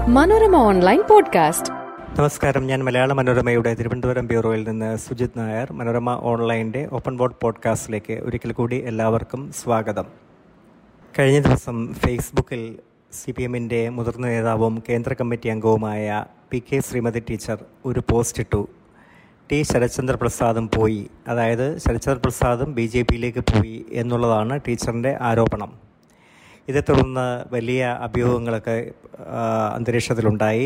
Manorama online podcast നമസ്കാരം ഞാൻ മലയാള മനോരമയുടെ തിരുവനന്തപുരം ബ്യൂറോയിൽ നിന്ന് സുജിത് നായർ മനോരമ ഓൺലൈൻ്റെ ഓപ്പൺ ബോർഡ് പോഡ്കാസ്റ്റിലേക്ക് ഒരിക്കൽ കൂടി എല്ലാവർക്കും സ്വാഗതം കഴിഞ്ഞ ദിവസം ഫേസ്ബുക്കിൽ സി പി എമ്മിൻ്റെ മുതിർന്ന നേതാവും കേന്ദ്ര കമ്മിറ്റി അംഗവുമായ പി കെ ശ്രീമതി ടീച്ചർ ഒരു പോസ്റ്റ് ഇട്ടു ടി ശരത്ചന്ദ്ര പ്രസാദും പോയി അതായത് ശരത്ചന്ദ്ര പ്രസാദും ബി ജെ പിയിലേക്ക് പോയി എന്നുള്ളതാണ് ടീച്ചറിൻ്റെ ആരോപണം ഇതേ തുടർന്ന് വലിയ അഭ്യൂഹങ്ങളൊക്കെ ആ, അന്തരീക്ഷത്തിലുണ്ടായി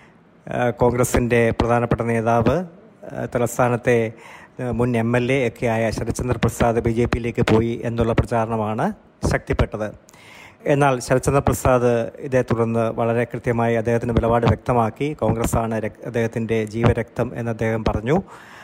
ആ, കോൺഗ്രസിൻ്റെ പ്രധാനപ്പെട്ട നേതാവ് ആ, തലസ്ഥാനത്തെ ആ, മുൻ എം എൽ എ ഒക്കെ ആയ ശരത്ചന്ദ്ര പ്രസാദ് ബി ജെ പിയിലേക്ക് പോയി എന്നുള്ള പ്രചാരണമാണ് ശക്തിപ്പെട്ടത് എന്നാൽ ശരത്ചന്ദ്ര പ്രസാദ് ഇതേ തുടർന്ന് വളരെ കൃത്യമായി അദ്ദേഹത്തിൻ്റെ നിലപാട് വ്യക്തമാക്കി കോൺഗ്രസ്സാണ് രക്- അദ്ദേഹത്തിൻ്റെ ജീവരക്തം എന്ന് അദ്ദേഹം പറഞ്ഞു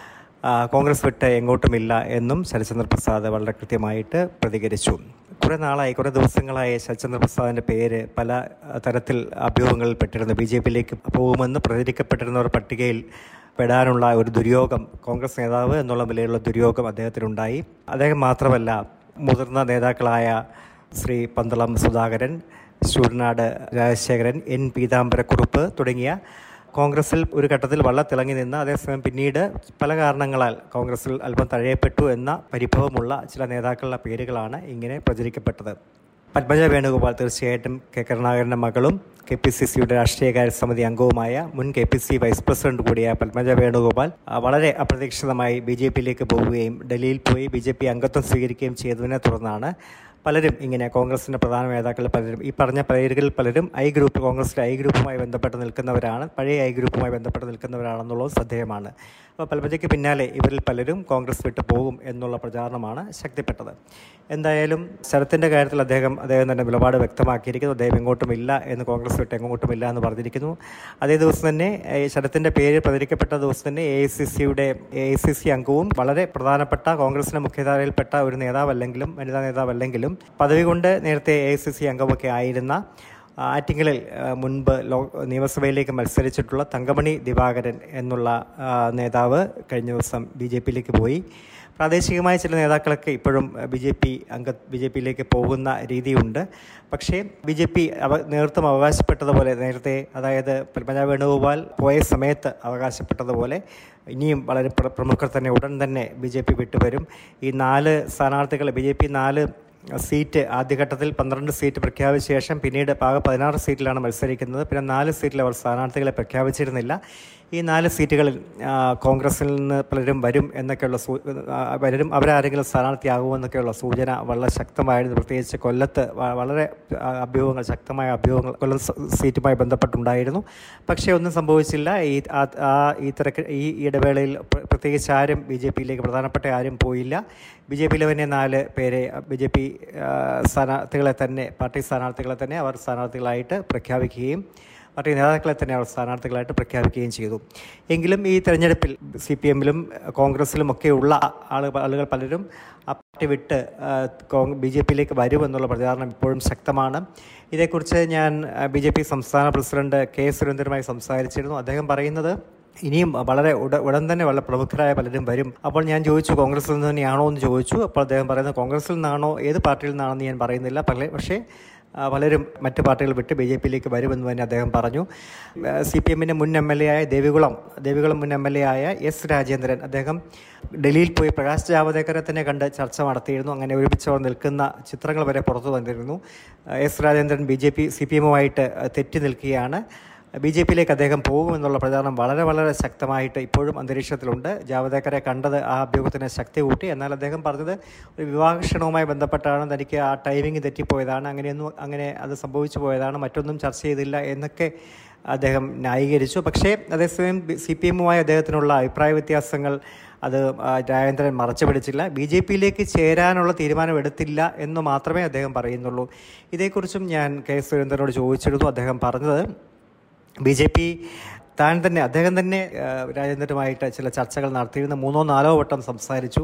ആ, കോൺഗ്രസ് വിട്ട് എങ്ങോട്ടുമില്ല എന്നും ശരത്ചന്ദ്ര പ്രസാദ് വളരെ കൃത്യമായിട്ട് പ്രതികരിച്ചു കുറേ നാളായി കുറേ ദിവസങ്ങളായി ശരത്ചന്ദ്ര പ്രസാദിൻ്റെ പേര് പല ആ, തരത്തിൽ അഭ്യൂഹങ്ങളിൽ പെട്ടിരുന്നു ബി ജെ പിയിലേക്ക് പോകുമെന്ന് പ്രചരിക്കപ്പെട്ടിരുന്നവർ പട്ടികയിൽ പെടാനുള്ള ഒരു ദുര്യോഗം കോൺഗ്രസ് നേതാവ് എന്നുള്ള നിലയിലുള്ള ദുര്യോഗം അദ്ദേഹത്തിനുണ്ടായി അദ്ദേഹം മാത്രമല്ല മുതിർന്ന നേതാക്കളായ ശ്രീ പന്തളം സുധാകരൻ ശൂരനാട് രാജശേഖരൻ എൻ പീതാംബരക്കുറുപ്പ് തുടങ്ങിയ കോൺഗ്രസിൽ ഒരു ഘട്ടത്തിൽ വള്ളത്തിളങ്ങി നിന്ന് അതേസമയം പിന്നീട് പല കാരണങ്ങളാൽ കോൺഗ്രസിൽ അല്പം തഴയപ്പെട്ടു എന്ന പരിഭവമുള്ള ചില നേതാക്കളുടെ പേരുകളാണ് ഇങ്ങനെ പ്രചരിക്കപ്പെട്ടത് പത്മജ വേണുഗോപാൽ തീർച്ചയായിട്ടും കെ കരുണാകരൻ്റെ മകളും കെ പി സി സിയുടെ രാഷ്ട്രീയകാര്യ സമിതി അംഗവുമായ മുൻ K P C vice president കൂടിയായ പത്മജ വേണുഗോപാൽ ആ, വളരെ അപ്രതീക്ഷിതമായി ബി ജെ പിയിലേക്ക് പോവുകയും ഡൽഹിയിൽ പോയി ബി ജെ പി അംഗത്വം സ്വീകരിക്കുകയും ചെയ്തതിനെ തുടർന്നാണ് പലരും ഇങ്ങനെ കോൺഗ്രസിൻ്റെ പ്രധാന നേതാക്കൾ പലരും ഈ പറഞ്ഞ പേരുകളിൽ പലരും ഐ ഗ്രൂപ്പ് കോൺഗ്രസിലെ ഐ ഗ്രൂപ്പുമായി ബന്ധപ്പെട്ട് നിൽക്കുന്നവരാണ് പഴയ ഐ ഗ്രൂപ്പുമായി ബന്ധപ്പെട്ട് നിൽക്കുന്നവരാണെന്നുള്ളത് ശ്രദ്ധേയമാണ് അപ്പോൾ പലപതിക്ക് പിന്നാലെ ഇവരിൽ പലരും കോൺഗ്രസ് വിട്ട് പോകും എന്നുള്ള പ്രചാരണമാണ് ശക്തിപ്പെട്ടത് എന്തായാലും ശരത്തിൻ്റെ കാര്യത്തിൽ അദ്ദേഹം അദ്ദേഹം തന്നെ നിലപാട് വ്യക്തമാക്കിയിരിക്കുന്നു അദ്ദേഹം എങ്ങോട്ടുമില്ല എന്ന് കോൺഗ്രസ് വിട്ട് എങ്ങോട്ടുമില്ല എന്ന് പറഞ്ഞിരിക്കുന്നു അതേ ദിവസം തന്നെ ഏഹ്, ശരത്തിൻ്റെ പേര് പ്രചരിക്കപ്പെട്ട ദിവസം തന്നെ എ ഐ സി സിയുടെ എ ഐ സി സി അംഗവും വളരെ പ്രധാനപ്പെട്ട കോൺഗ്രസിൻ്റെ മുഖ്യധാരയിൽപ്പെട്ട ഒരു നേതാവല്ലെങ്കിലും വനിതാ നേതാവല്ലെങ്കിലും പദവി കൊണ്ട് നേരത്തെ എ ഐ സി സി അംഗമൊക്കെ ആയിരുന്ന ആറ്റിങ്ങലിൽ ആ, മുൻപ് ലോ നിയമസഭയിലേക്ക് മത്സരിച്ചിട്ടുള്ള തങ്കമണി ദിവാകരൻ എന്നുള്ള ആ, നേതാവ് കഴിഞ്ഞ ദിവസം ബി ജെ പിയിലേക്ക് പോയി പ്രാദേശികമായ ചില നേതാക്കളൊക്കെ ഇപ്പോഴും ബി ജെ പി അംഗ ബി ജെ പിയിലേക്ക് പോകുന്ന രീതിയുണ്ട് പക്ഷേ ബി ജെ പി അവ നേതൃത്വം അവകാശപ്പെട്ടതുപോലെ നേരത്തെ അതായത് പത്മജ വേണുഗോപാൽ പോയ സമയത്ത് അവകാശപ്പെട്ടതുപോലെ ഇനിയും വളരെ പ്ര- പ്രമുഖർ തന്നെ ഉടൻ തന്നെ ബി ജെ പി വിട്ടുവരും ഈ നാല് സ്ഥാനാർത്ഥികൾ ബി ജെ പി നാല് സീറ്റ് ആദ്യഘട്ടത്തിൽ പന്ത്രണ്ട് സീറ്റ് പ്രഖ്യാപിച്ച ശേഷം പിന്നീട് പാക പതിനാറ് സീറ്റിലാണ് മത്സരിക്കുന്നത് പിന്നെ നാല് സീറ്റിൽ അവർ സ്ഥാനാർത്ഥികളെ പ്രഖ്യാപിച്ചിരുന്നില്ല ഈ നാല് സീറ്റുകളിൽ ആ, കോൺഗ്രസിൽ നിന്ന് പലരും വരും എന്നൊക്കെയുള്ള സൂ ആ, വരും അവരാരെങ്കിലും സ്ഥാനാർത്ഥിയാകുമെന്നൊക്കെയുള്ള സൂചന വളരെ ശക്തമായിരുന്നു പ്രത്യേകിച്ച് കൊല്ലത്ത് വ- വളരെ ആ, അഭ്യൂഹങ്ങൾ ശക്തമായ അഭ്യൂഹങ്ങൾ കൊല്ലം സ- സീറ്റുമായി ബന്ധപ്പെട്ടുണ്ടായിരുന്നു പക്ഷേ ഒന്നും സംഭവിച്ചില്ല ഈ ആ- ആ ഈ തിരക്ക് ഈ ഇടവേളയിൽ പ്ര- പ്രത്യേകിച്ച് ആരും ബി ജെ പിയിലേക്ക് പ്രധാനപ്പെട്ട ആരും പോയില്ല ബി ജെ പിയിലെ തന്നെ നാല് പേരെ ബി ജെ പി സ്ഥാനാർത്ഥികളെ തന്നെ പാർട്ടി സ്ഥാനാർത്ഥികളെ തന്നെ അവർ സ്ഥാനാർത്ഥികളായിട്ട് പ്രഖ്യാപിക്കുകയും പാർട്ടി നേതാക്കളെ തന്നെ അവർ സ്ഥാനാർത്ഥികളായിട്ട് പ്രഖ്യാപിക്കുകയും ചെയ്തു എങ്കിലും ഈ തെരഞ്ഞെടുപ്പിൽ സി പി എമ്മിലും കോൺഗ്രസിലും ഒക്കെയുള്ള ആളുകൾ ആളുകൾ പലരും ആ പാർട്ടി വിട്ട് ബി ജെ പിയിലേക്ക് വരുമെന്നുള്ള പ്രചാരണം ഇപ്പോഴും ശക്തമാണ് ഇതേക്കുറിച്ച് ഞാൻ ബി ജെ പി സംസ്ഥാന പ്രസിഡന്റ് കെ സുരേന്ദ്രനുമായി സംസാരിച്ചിരുന്നു അദ്ദേഹം പറയുന്നത് ഇനിയും വളരെ ഉട ഉടൻ തന്നെ വളരെ പ്രമുഖരായ പലരും വരും അപ്പോൾ ഞാൻ ചോദിച്ചു കോൺഗ്രസിൽ നിന്ന് തന്നെയാണോ എന്ന് ചോദിച്ചു അപ്പോൾ അദ്ദേഹം പറയുന്നത് കോൺഗ്രസിൽ നിന്നാണോ ഏത് പാർട്ടിയിൽ നിന്നാണെന്ന് ഞാൻ പറയുന്നില്ല പല പക്ഷേ ആ, പലരും മറ്റ് പാർട്ടികൾ വിട്ട് ബി ജെ പിയിലേക്ക് വരുമെന്ന് തന്നെ അദ്ദേഹം പറഞ്ഞു സി പി എമ്മിൻ്റെ മുൻ എം എൽ എ ആയ ദേവികുളം ദേവികുളം മുൻ എം എൽ എ ആയ എസ് രാജേന്ദ്രൻ അദ്ദേഹം ഡൽഹിയിൽ പോയി പ്രകാശ് ജാവദേക്കറെ തന്നെ കണ്ട് ചർച്ച നടത്തിയിരുന്നു അങ്ങനെ ഒരുമിച്ച് അവർ നിൽക്കുന്ന ചിത്രങ്ങൾ വരെ പുറത്തു വന്നിരുന്നു S Rajendran B J P C P എമ്മുമായിട്ട് തെറ്റി നിൽക്കുകയാണ് ബി ജെ പിയിലേക്ക് അദ്ദേഹം പോകുമെന്നുള്ള പ്രചാരണം വളരെ വളരെ ശക്തമായിട്ട് ഇപ്പോഴും അന്തരീക്ഷത്തിലുണ്ട് ജാവദേക്കറെ കണ്ടത് ആ അഭ്യൂഹത്തിന് ശക്തി കൂട്ടി എന്നാൽ അദ്ദേഹം പറഞ്ഞത് ഒരു വിവാഹക്ഷണവുമായി ബന്ധപ്പെട്ടാണ് തനിക്ക് ആ ടൈമിംഗ് തെറ്റിപ്പോയതാണ് അങ്ങനെയൊന്നും അങ്ങനെ അത് സംഭവിച്ചു പോയതാണ് മറ്റൊന്നും ചർച്ച ചെയ്തില്ല എന്നൊക്കെ അദ്ദേഹം ന്യായീകരിച്ചു പക്ഷേ അതേസമയം സി പി എമ്മുമായി അദ്ദേഹത്തിനുള്ള അഭിപ്രായ വ്യത്യാസങ്ങൾ അത് ആ, രാജേന്ദ്രൻ മറച്ചു പിടിച്ചില്ല ബി ജെ പിയിലേക്ക് ചേരാനുള്ള തീരുമാനം എടുത്തില്ല എന്ന് മാത്രമേ അദ്ദേഹം പറയുന്നുള്ളൂ ഇതേക്കുറിച്ചും ഞാൻ കെ സുരേന്ദ്രനോട് ചോദിച്ചിരുന്നു അദ്ദേഹം പറഞ്ഞത് ബി ജെ പി താൻ തന്നെ അദ്ദേഹം തന്നെ ആ, രാജേന്ദ്രനുമായിട്ട് ചില ചർച്ചകൾ നടത്തിയിരുന്ന മൂന്നോ നാലോ വട്ടം സംസാരിച്ചു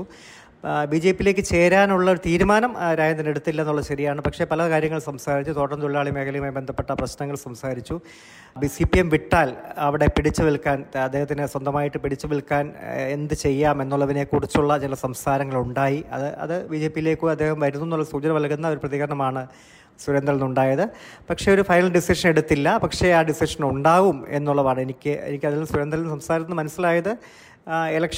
ബി ജെ പിയിലേക്ക് ചേരാനുള്ള ഒരു തീരുമാനം ആ, രാജേന്ദ്രൻ എടുത്തില്ല എന്നുള്ളത് ശരിയാണ് പക്ഷേ പല കാര്യങ്ങൾ സംസാരിച്ചു തോട്ടം തൊഴിലാളി മേഖലയുമായി ബന്ധപ്പെട്ട പ്രശ്നങ്ങൾ സംസാരിച്ചു സി പി എം വിട്ടാൽ അവിടെ പിടിച്ചു നിൽക്കാൻ അദ്ദേഹത്തിന് സ്വന്തമായിട്ട് പിടിച്ചു നിൽക്കാൻ ആ, എന്ത് ചെയ്യാം എന്നുള്ളതിനെക്കുറിച്ചുള്ള ചില സംസാരങ്ങൾ ഉണ്ടായി അത് അത് ബി ജെ പിയിലേക്ക് അദ്ദേഹം വരുന്നു എന്നുള്ള സൂചന നൽകുന്ന ഒരു പ്രതികരണമാണ് സുരേന്ദ്രനിൽ നിന്നുണ്ടായത് പക്ഷേ ഒരു ഫൈനൽ ഡിസിഷൻ എടുത്തില്ല പക്ഷേ ആ ഡിസിഷൻ ഉണ്ടാവും എന്നുള്ളതാണ് എനിക്ക് എനിക്കതിൽ സുരേന്ദ്രൻ സംസാരത്തിൽ മനസ്സിലായത് ആ,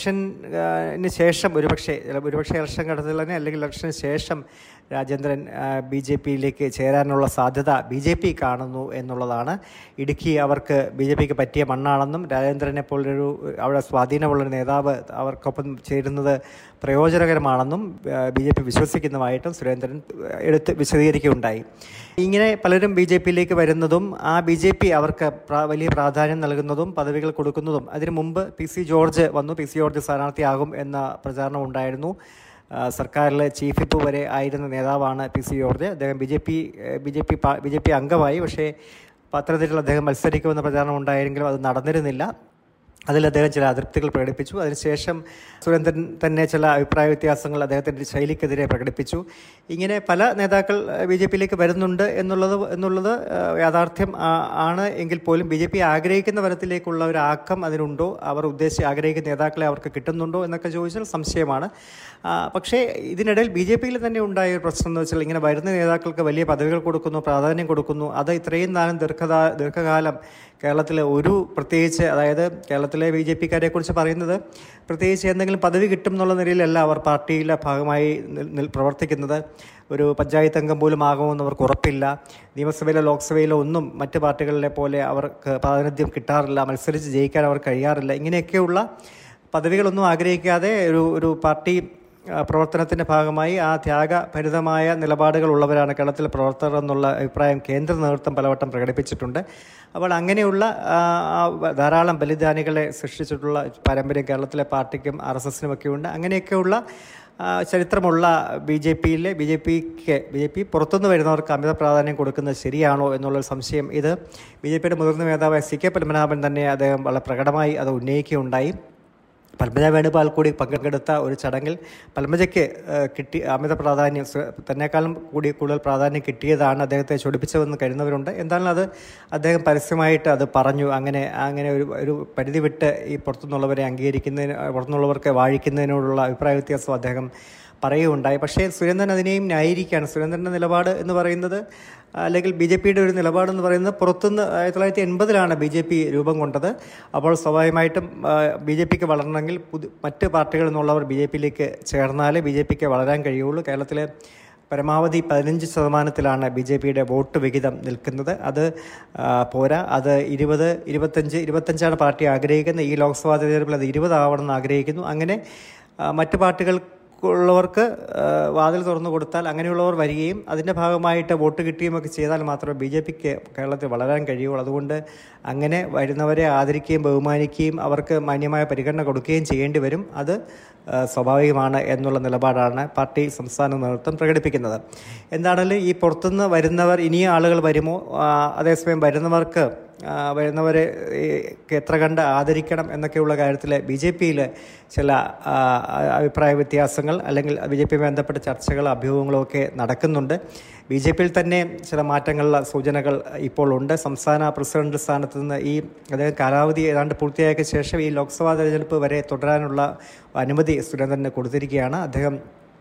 ഇലക്ഷന് ശേഷം ഒരുപക്ഷെ ഒരുപക്ഷെ ഇലക്ഷൻ ഘട്ടത്തിൽ തന്നെ അല്ലെങ്കിൽ ഇലക്ഷന് ശേഷം രാജേന്ദ്രൻ ബി ജെ പിയിലേക്ക് ചേരാനുള്ള സാധ്യത ബി ജെ പി കാണുന്നു എന്നുള്ളതാണ് ഇടുക്കി അവർക്ക് ബി ജെ പിക്ക് പറ്റിയ മണ്ണാണെന്നും രാജേന്ദ്രനെ പോലൊരു അവിടെ സ്വാധീനമുള്ളൊരു നേതാവ് അവർക്കൊപ്പം ചേരുന്നത് പ്രയോജനകരമാണെന്നും ബി ജെ പി വിശ്വസിക്കുന്നതായിട്ടും സുരേന്ദ്രൻ എടുത്ത് വിശദീകരിക്കുകയുണ്ടായി ഇങ്ങനെ പലരും ബി ജെ പിയിലേക്ക് വരുന്നതും ആ ബി ജെ പി അവർക്ക് പ്ര- വലിയ പ്രാധാന്യം നൽകുന്നതും പദവികൾ കൊടുക്കുന്നതും അതിനു മുമ്പ് പി സി ജോർജ് വന്നു പി സി ജോർജ് സ്ഥാനാർത്ഥിയാകും എന്ന പ്രചാരണം ഉണ്ടായിരുന്നു ആ, സർക്കാരിലെ ചീഫ് വിപ്പ് വരെ ആയിരുന്ന നേതാവാണ് പി സി ജോർജ് അദ്ദേഹം B J P B J P B J P അംഗമായി പക്ഷേ പത്തനംതിട്ടയിൽ അദ്ദേഹം മത്സരിക്കുമെന്ന പ്രചാരണം ഉണ്ടായെങ്കിലും അത് നടന്നിരുന്നില്ല അതിൽ അദ്ദേഹം ചില അതൃപ്തികൾ പ്രകടിപ്പിച്ചു അതിനുശേഷം സുരേന്ദ്രൻ തന്നെ ചില അഭിപ്രായ വ്യത്യാസങ്ങൾ അദ്ദേഹത്തിൻ്റെ ശൈലിക്കെതിരെ പ്രകടിപ്പിച്ചു ഇങ്ങനെ പല നേതാക്കൾ ബി ജെ പിയിലേക്ക് വരുന്നുണ്ട് എന്നുള്ളത് എന്നുള്ളത് ആ, യാഥാർത്ഥ്യം ആ- ആണ് എങ്കിൽ പോലും ബി ജെ പി ആഗ്രഹിക്കുന്ന തരത്തിലേക്കുള്ള ഒരു ആക്കം അതിനുണ്ടോ അവർ ഉദ്ദേശിച്ച് ആഗ്രഹിക്കുന്ന നേതാക്കളെ അവർക്ക് കിട്ടുന്നുണ്ടോ എന്നൊക്കെ ചോദിച്ചാൽ സംശയമാണ് ആ, പക്ഷേ ഇതിനിടയിൽ ബി ജെ പിയിൽ തന്നെ ഉണ്ടായ ഒരു പ്രശ്നം എന്ന് വെച്ചാൽ ഇങ്ങനെ വരുന്ന നേതാക്കൾക്ക് വലിയ പദവികൾ കൊടുക്കുന്നു പ്രാധാന്യം കൊടുക്കുന്നു അത് ഇത്രയും കാലം ദീർഘകാ ദീർഘകാലം കേരളത്തിലെ ഒരു പ്രത്യേകിച്ച് അതായത് കേരളത്തിലെ ബി ജെ പിക്കാരെ കുറിച്ച് പറയുന്നത് പ്രത്യേകിച്ച് എന്തെങ്കിലും പദവി കിട്ടും എന്നുള്ള നിലയിലല്ല അവർ പാർട്ടിയിലെ ഭാഗമായി നിൽ- നിൽ- പ്രവർത്തിക്കുന്നത് ഒരു പഞ്ചായത്ത് അംഗം പോലും ആകുമെന്ന് അവർക്ക് ഉറപ്പില്ല നിയമസഭയിലോ ലോക്സഭയിലോ ഒന്നും മറ്റ് പാർട്ടികളിലെ പോലെ അവർക്ക് പ്രാതിനിധ്യം കിട്ടാറില്ല മത്സരിച്ച് ജയിക്കാൻ അവർ കഴിയാറില്ല ഇങ്ങനെയൊക്കെയുള്ള പദവികളൊന്നും ആഗ്രഹിക്കാതെ ഒരു ഒരു പാർട്ടി ആ, പ്രവർത്തനത്തിൻ്റെ ഭാഗമായി ആ ത്യാഗഭരിതമായ നിലപാടുകൾ ഉള്ളവരാണ് കേരളത്തിലെ പ്രവർത്തകർ എന്നുള്ള അഭിപ്രായം കേന്ദ്ര നേതൃത്വം പലവട്ടം പ്രകടിപ്പിച്ചിട്ടുണ്ട് അപ്പോൾ അങ്ങനെയുള്ള ആ, ആ, ധാരാളം ബലിദാനികളെ സൃഷ്ടിച്ചിട്ടുള്ള പാരമ്പര്യം കേരളത്തിലെ പാർട്ടിക്കും ആർ എസ് എസിനും ഒക്കെ ഉണ്ട് അങ്ങനെയൊക്കെയുള്ള ആ, ചരിത്രമുള്ള ബി ജെ പിയിലെ ബി ജെ പിക്ക് ബി ജെ പി പുറത്തുനിന്ന് വരുന്നവർക്ക് അമിത പ്രാധാന്യം കൊടുക്കുന്നത് ശരിയാണോ എന്നുള്ളൊരു സംശയം ഇത് ബി ജെ പിയുടെ മുതിർന്ന നേതാവായ സി കെ പത്മനാഭൻ തന്നെ അദ്ദേഹം വളരെ പ്രകടമായി അത് ഉന്നയിക്കുകയുണ്ടായി പത്മജ വേണുപാൽ കൂടി പങ്കെടുത്ത ഒരു ചടങ്ങിൽ പത്മജയ്ക്ക് ഏഹ്, കിട്ടി അമിത പ്രാധാന്യം സ്വ- തന്നെക്കാളും കൂടി കൂടുതൽ പ്രാധാന്യം കിട്ടിയതാണ് അദ്ദേഹത്തെ ചൊടിപ്പിച്ചതെന്ന് കരുതുന്നവരുണ്ട് എന്തായാലും അത് അദ്ദേഹം പരസ്യമായിട്ട് അത് പറഞ്ഞു അങ്ങനെ അങ്ങനെ ഒരു ഒരു പരിധി വിട്ട് ഈ പുറത്തുനിന്നുള്ളവരെ അംഗീകരിക്കുന്നതിന് പുറത്തുനിന്നുള്ളവർക്ക് വാഴിക്കുന്നതിനോടുള്ള അഭിപ്രായ വ്യത്യാസം അദ്ദേഹം പറയുകയുണ്ടായി പക്ഷേ സുരേന്ദ്രൻ അതിനെയും ന്യായീകരിക്കുകയാണ് സുരേന്ദ്രൻ്റെ നിലപാട് എന്ന് പറയുന്നത് അല്ലെങ്കിൽ ബി ജെ പിയുടെ ഒരു നിലപാടെന്ന് പറയുന്നത് പുറത്തുനിന്ന് ആയിരത്തി തൊള്ളായിരത്തി എൺപതിലാണ് ബി ജെ പി രൂപം കൊണ്ടത് അപ്പോൾ സ്വാഭാവികമായിട്ടും ബി ജെ പിക്ക് വളരണമെങ്കിൽ പുതു മറ്റ് പാർട്ടികളിൽ നിന്നുള്ളവർ ബി ജെ പിയിലേക്ക് ചേർന്നാലേ ബി ജെ പിക്ക് വളരാൻ കഴിയുള്ളൂ കേരളത്തിലെ പരമാവധി പതിനഞ്ച് ശതമാനത്തിലാണ് ബി ജെ പിയുടെ വോട്ട് വിഹിതം നിൽക്കുന്നത് അത് ആ, പോരാ അത് ഇരുപത് ഇരുപത്തഞ്ച് ഇരുപത്തഞ്ചാണ് പാർട്ടി ആഗ്രഹിക്കുന്നത് ഈ ലോക്സഭാ തെരഞ്ഞെടുപ്പിൽ അത് ഇരുപതാവണമെന്ന് ആഗ്രഹിക്കുന്നു അങ്ങനെ ആ, മറ്റ് പാർട്ടികൾക്കുള്ളവർക്ക് ആ, വാതിൽ തുറന്നു കൊടുത്താൽ അങ്ങനെയുള്ളവർ വരികയും അതിൻ്റെ ഭാഗമായിട്ട് വോട്ട് കിട്ടുകയും ഒക്കെ ചെയ്താൽ മാത്രമേ ബി ജെ പിക്ക് കേരളത്തിൽ വളരാൻ കഴിയുള്ളൂ അതുകൊണ്ട് അങ്ങനെ വരുന്നവരെ ആദരിക്കുകയും ബഹുമാനിക്കുകയും അവർക്ക് മാന്യമായ പരിഗണന കൊടുക്കുകയും ചെയ്യേണ്ടി വരും അത് ആ, സ്വാഭാവികമാണ് എന്നുള്ള നിലപാടാണ് പാർട്ടി സംസ്ഥാന നേതൃത്വം പ്രകടിപ്പിക്കുന്നത് എന്താണെങ്കിലും ഈ പുറത്തുനിന്ന് വരുന്നവർ ഇനിയും ആളുകൾ വരുമോ ആ, അതേസമയം വരുന്നവർക്ക് ആ, വരുന്നവരെ ഈ, എത്ര കണ്ട് ആദരിക്കണം എന്നൊക്കെയുള്ള കാര്യത്തിൽ ബി ജെ പിയിൽ ചില ആ, അഭിപ്രായ വ്യത്യാസങ്ങൾ അല്ലെങ്കിൽ ബി ജെ പി ബന്ധപ്പെട്ട ചർച്ചകൾ അഭ്യൂഹങ്ങളും ഒക്കെ നടക്കുന്നുണ്ട് ബി ജെ പിയിൽ തന്നെ ചില മാറ്റങ്ങളുള്ള സൂചനകൾ ഇപ്പോൾ ഉണ്ട് സംസ്ഥാന പ്രസിഡന്റ് സ്ഥാനത്ത് നിന്ന് ഈ അദ്ദേഹം കാലാവധി ഏതാണ്ട് പൂർത്തിയാക്കിയ ശേഷം ഈ ലോക്സഭാ തെരഞ്ഞെടുപ്പ് വരെ തുടരാനുള്ള അനുമതി സുരേന്ദ്രന് കൊടുത്തിരിക്കുകയാണ് അദ്ദേഹം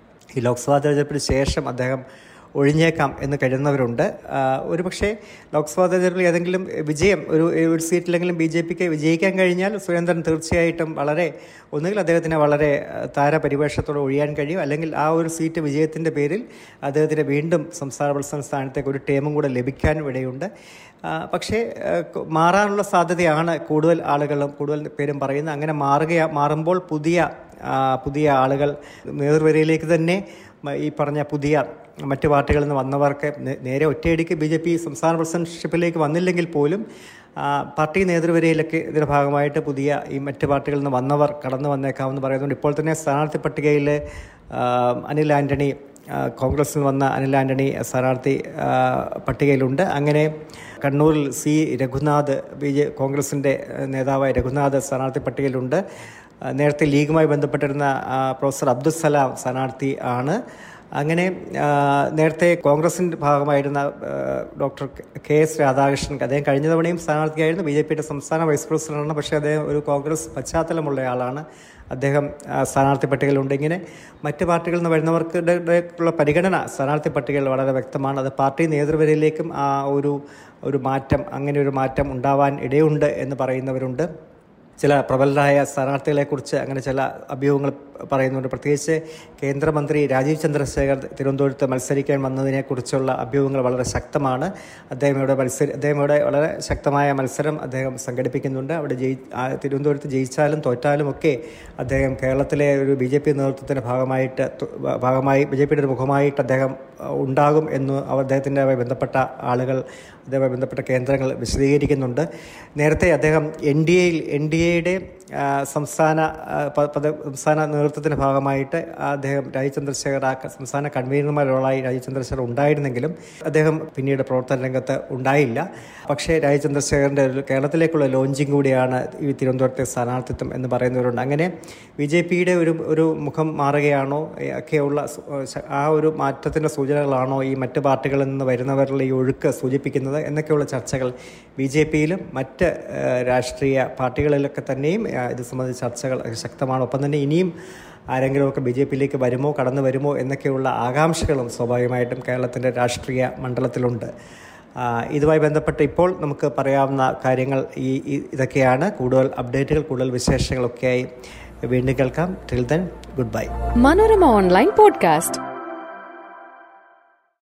ഈ ലോക്സഭാ തെരഞ്ഞെടുപ്പിന് ശേഷം അദ്ദേഹം ഒഴിഞ്ഞേക്കാം എന്ന് കരുതുന്നവരുണ്ട് ആ, ഒരുപക്ഷെ ലോക്സഭാ തെരഞ്ഞെടുപ്പിൽ ഏതെങ്കിലും വിജയം ഒരു ഒരു സീറ്റിലെങ്കിലും ബി ജെ പിക്ക് വിജയിക്കാൻ കഴിഞ്ഞാൽ സുരേന്ദ്രൻ തീർച്ചയായിട്ടും വളരെ ഒന്നുകിൽ അദ്ദേഹത്തിന് വളരെ ആ, താരപരിവേഷത്തോടെ ഒഴിയാൻ കഴിയും അല്ലെങ്കിൽ ആ ഒരു സീറ്റ് വിജയത്തിൻ്റെ പേരിൽ അദ്ദേഹത്തിന് വീണ്ടും സംസ്ഥാന പ്രസിഡന്റ് സ്ഥാനത്തേക്ക് ഒരു ടേമും കൂടെ ലഭിക്കാൻ ഇടയുണ്ട് ആ, പക്ഷേ ആ, ക- മാറാനുള്ള സാധ്യതയാണ് കൂടുതൽ ആളുകളും കൂടുതൽ പേരും പറയുന്നത് അങ്ങനെ മാറുക മാറുമ്പോൾ പുതിയ ആ, പുതിയ ആളുകൾ നേതൃവരയിലേക്ക് തന്നെ മ- ഈ പറഞ്ഞ പുതിയ മറ്റ് പാർട്ടികളിൽ നിന്ന് വന്നവർക്ക് നേ- നേരെ ഒറ്റയടിക്ക് ബി ജെ പി സംസ്ഥാന പ്രസിഡന്റ്ഷിപ്പിലേക്ക് വന്നില്ലെങ്കിൽ പോലും ആ, പാർട്ടി നേതൃവരയിലൊക്കെ ഇതിൻ്റെ ഭാഗമായിട്ട് പുതിയ ഈ മറ്റ് പാർട്ടികളിൽ നിന്ന് വന്നവർ കടന്നു വന്നേക്കാമെന്ന് പറയുന്നുണ്ട് ഇപ്പോൾ തന്നെ സ്ഥാനാർത്ഥി പട്ടികയിൽ ആ, അനിൽ ആൻ്റണി ആ, കോൺഗ്രസിൽ നിന്ന് വന്ന അനിൽ ആൻ്റണി സ്ഥാനാർത്ഥി ആ, പട്ടികയിലുണ്ട് അങ്ങനെ കണ്ണൂരിൽ സി രഘുനാഥ് ബി ജെ കോൺഗ്രസിൻ്റെ നേതാവായ രഘുനാഥ് സ്ഥാനാർത്ഥി പട്ടികയിലുണ്ട് ആ, നേരത്തെ ലീഗുമായി ബന്ധപ്പെട്ടിരുന്ന ആ, പ്രൊഫസർ അബ്ദുൽ സലാം സ്ഥാനാർത്ഥി ആണ് അങ്ങനെ ആ, നേരത്തെ കോൺഗ്രസിൻ്റെ ഭാഗമായിരുന്ന ആ, ഡോക്ടർ കെ എസ് രാധാകൃഷ്ണൻ അദ്ദേഹം കഴിഞ്ഞ തവണയും സ്ഥാനാർത്ഥിയായിരുന്നു ബി ജെ പിയുടെ സംസ്ഥാന വൈസ് പ്രസിഡന്റാണ് പക്ഷേ അദ്ദേഹം ഒരു കോൺഗ്രസ് പശ്ചാത്തലമുള്ള ആളാണ് അദ്ദേഹം ആ, സ്ഥാനാർത്ഥി പട്ടികയിലുണ്ട് ഇങ്ങനെ മറ്റ് പാർട്ടികളിൽ നിന്ന് വരുന്നവർക്ക് ഉള്ള പരിഗണന സ്ഥാനാർത്ഥി പട്ടികയിൽ വളരെ വ്യക്തമാണ് അത് പാർട്ടി നേതൃവരയിലേക്കും ആ ഒരു ഒരു മാറ്റം അങ്ങനെ ഒരു മാറ്റം ഉണ്ടാവാൻ ഇടയുണ്ട് എന്ന് പറയുന്നവരുണ്ട് ചില പ്രബലരായ സ്ഥാനാർത്ഥികളെക്കുറിച്ച് അങ്ങനെ ചില അഭ്യൂഹങ്ങൾ പറയുന്നുണ്ട് പ്രത്യേകിച്ച് കേന്ദ്രമന്ത്രി രാജീവ് ചന്ദ്രശേഖർ തിരുവനന്തപുരത്ത് മത്സരിക്കാൻ വന്നതിനെക്കുറിച്ചുള്ള അഭ്യൂഹങ്ങൾ വളരെ ശക്തമാണ് അദ്ദേഹം ഇവിടെ മത്സരി അദ്ദേഹം ഇവിടെ വളരെ ശക്തമായ മത്സരം അദ്ദേഹം സംഘടിപ്പിക്കുന്നുണ്ട് അവിടെ ജയി ആ തിരുവനന്തപുരത്ത് ജയിച്ചാലും തോറ്റാലും ഒക്കെ അദ്ദേഹം കേരളത്തിലെ ഒരു ബി ജെ പി നേതൃത്വത്തിൻ്റെ ഭാഗമായിട്ട് തു- ഭാഗമായി ബി ജെ പിയുടെ ഒരു മുഖമായിട്ട് അദ്ദേഹം അഹ്, ഉണ്ടാകും എന്ന് അവർ അദ്ദേഹത്തിൻ്റെ ബന്ധപ്പെട്ട ആളുകൾ അദ്ദേഹവുമായി ബന്ധപ്പെട്ട കേന്ദ്രങ്ങൾ വിശദീകരിക്കുന്നുണ്ട് നേരത്തെ അദ്ദേഹം എൻ ഡി എയിൽ എൻ ഡി എയുടെ സംസ്ഥാന ആ, പ- പദ സംസ്ഥാന നേതൃത്വത്തിൻ്റെ ഭാഗമായിട്ട് അദ്ദേഹം രാജീവ് ചന്ദ്രശേഖർ ആ ക- സംസ്ഥാന കൺവീനർമാരോളായി രാജീവ് ചന്ദ്രശേഖർ ഉണ്ടായിരുന്നെങ്കിലും അദ്ദേഹം പിന്നീട് പ്രവർത്തന രംഗത്ത് ഉണ്ടായില്ല പക്ഷേ രാജീവ് ചന്ദ്രശേഖറിൻ്റെ ഒരു കേരളത്തിലേക്കുള്ള ലോഞ്ചിങ് കൂടിയാണ് ഈ തിരുവനന്തപുരത്തെ സ്ഥാനാർത്ഥിത്വം എന്ന് പറയുന്നവരുണ്ട് അങ്ങനെ ബി ജെ പിയുടെ ഒരു ഒരു മുഖം മാറുകയാണോ ഏ, ഒക്കെയുള്ള സു- ശ- ആ ഒരു മാറ്റത്തിൻ്റെ സൂചനകളാണോ ഈ മറ്റ് പാർട്ടികളിൽ നിന്ന് വരുന്നവരുടെ ഈ ഒഴുക്ക് സൂചിപ്പിക്കുന്നത് എന്നൊക്കെയുള്ള ചർച്ചകൾ ബി ജെ പിയിലും മറ്റ് ഏ, രാഷ്ട്രീയ പാർട്ടികളിലൊക്കെ തന്നെയും ഏ, ഇത് സംബന്ധിച്ച ചർച്ചകൾ ശക്തമാണ് ഒപ്പം തന്നെ ഇനിയും ആരെങ്കിലുമൊക്കെ ബി ജെ പിയിലേക്ക് വരുമോ കടന്നു വരുമോ എന്നൊക്കെയുള്ള ആകാംക്ഷകളും സ്വാഭാവികമായിട്ടും കേരളത്തിൻ്റെ രാഷ്ട്രീയ മണ്ഡലത്തിലുണ്ട് ആ, ഇതുമായി ബന്ധപ്പെട്ട് ഇപ്പോൾ നമുക്ക് പറയാവുന്ന കാര്യങ്ങൾ ഈ ഈ- ഇതൊക്കെയാണ് കൂടുതൽ അപ്ഡേറ്റുകൾ കൂടുതൽ വിശേഷങ്ങളൊക്കെയായി വീണ്ടും കേൾക്കാം till then goodbye Manorama Online Podcast.